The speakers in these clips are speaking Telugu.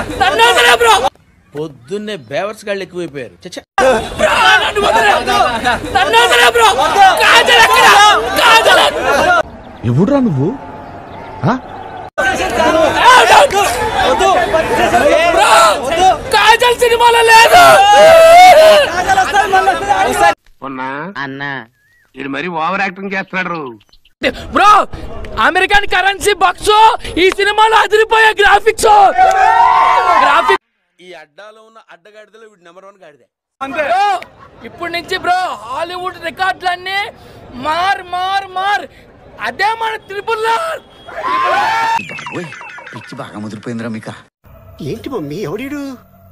నన్ను వదిలే బ్రో పొద్దున్నే బేవర్స్ గాళ్ళు ఎక్కువైపోయారు చచ్చ బ్రో నన్ను వదిలే నన్ను వదిలే బ్రో కాజల్ ఎక్కడ కాజల్ ఎవడురా నువ్వు బ్రో కాజల్ సినిమాలో లేదు అన్నా ఇది మరి ఓవర్ యాక్టింగ్ చేస్తున్నాడు బ్రో అమెరికన్ కరెన్సీ బాక్స్ ఈ సినిమాలో అదిరిపోయే గ్రాఫిక్స్ గ్రాఫిక్స్ ఈ అడ్డాలో ఉన్న అడ్డగాడిదలో వీడు నెంబర్ వన్ గాడిదే బ్రో ఇప్పటి నుంచి బ్రో హాలీవుడ్ రికార్డులన్నీ మార్ మార్ మార్ అదే మన త్రిపుల్ ఆర్ పిచ్చి బాగా ముదిరిపోయిందిరా మీకు ఏంటి మమ్మీ ఎవడీడు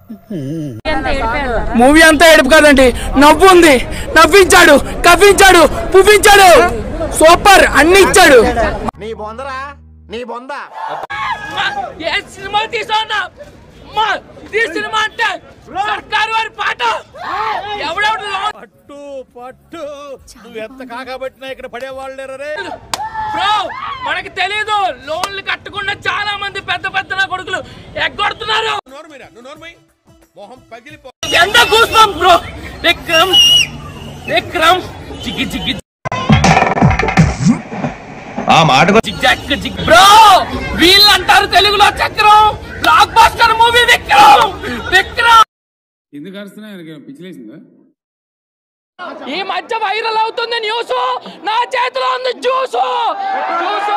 మూవీ అంతా ఏడుపు కాదండి నవ్వు ఉంది నవ్వించాడు కవ్వించాడు పువ్వించాడు సూపర్ అన్ని ఇచ్చాడు నీ బొందరా నీ బొంద ఏ సినిమా తీసా ఈ సినిమా అంటే సర్కారు వారి పాట ఎవడెవడు పట్టు పట్టు నువ్వు ఎంత కాకబట్టినా ఇక్కడ పడేవాళ్ళు రే బ్రో మనకి తెలీదు లోన్లు కట్టకుండా చాలా మంది పెద్ద పెద్ద నా కొడుకులు ఎగ్గొడుతున్నారు నోర్మైరా నువ్వు నోర్మై మొహం పగిలిపో ఎంత కూస్తాం బ్రో విక్రమ్ విక్రమ్ జిగ్గి జిగ్గి ఆ మాటకు జిగ్ జిగ్ బ్రో వీళ్ళు అంటారు తెలుగులో చక్రం blockbuster movie Vikram Vikram ఎందుకు అరుస్తున్నా పిచ్చిలేసిందా ఈ మధ్య వైరల్ అవుతుంది న్యూస్ నా చేతిలో ఉంది జ్యూస్ జ్యూస్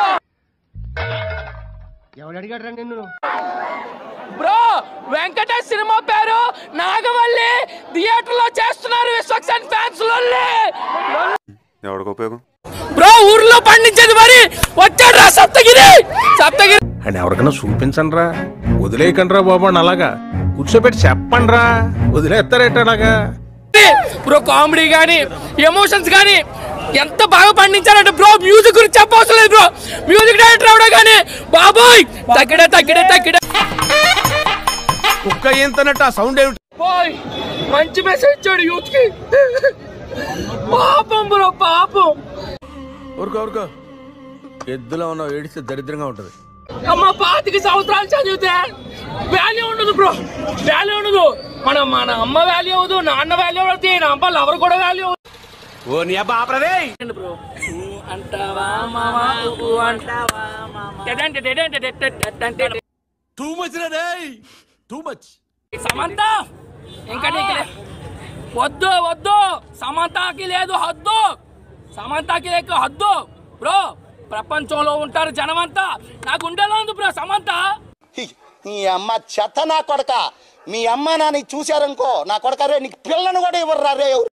ఎవడు అడిగాడు రా నిన్ను బ్రో వెంకటేష్ సినిమా పేరు నాగవల్లి థియేటర్ లో చేస్తున్నారు విశ్వక్సన్ ఫ్యాన్స్ ఎవరికి ఉపయోగం బ్రో ఊర్లో పండించేది మరి వచ్చాడు రా సప్తగిరి సప్తగిరి అని ఎవరికైనా చూపించండి రా వదిలేయకండి రా బాబు అని అలాగా కూర్చోబెట్టి చెప్పండి రా వదిలేస్తారేట అలాగా బ్రో కామెడీ గానీ ఎమోషన్స్ గానీ ఎంత బాగా పండించారంటే బ్రో మ్యూజిక్ గురించి చెప్పవసరం లేదు బ్రో మ్యూజిక్ డైరెక్టర్ అవడా కానీ బాబోయ్ తగ్గడే తగ్గడే తగ్గడే కుక్క ఏంతనట్టు ఆ సౌండ్ ఏమిటి బాయ్ మంచి మెసేజ్ ఇచ్చాడు యూత్ కి పాపం బ్రో పాపం ఊరుకో ఊరుకో ఎద్దులో ఉన్న ఏడిస్తే దరిద్రంగా ఉంటది అమ్మ పాతిక సంవత్సరాలు చదివితే వాల్యూ ఉండదు బ్రో వాల్యూ ఉండదు మన మన అమ్మ వాల్యూ అవ్వదు నాన్న వాల్యూ అవుతుంది నా అమ్మ లవర్ కూడా వాల్యూ ఓ నీ అబ్బా ఆపరదే బ్రో అంటావా మామా ఊ అంటావా మామా ఎడంటే ఎడంటే ఎడంటే టూ మచ్ రే టూ మచ్ సమంత ఇంకా నీకు లే- వద్దు వద్దు సమంతకి లేదు హద్దు సమంతకి లేక హద్దు బ్రో ప్రపంచంలో ఉంటారు జనమంతా నా గుండెలో ఉంది బ్రో సమంత నీ అమ్మ చెత్త నా కొడక మీ అమ్మ నాన్న చూశారనుకో నా కొడక రే నీకు పిల్లను కూడా ఇవ్వరు రే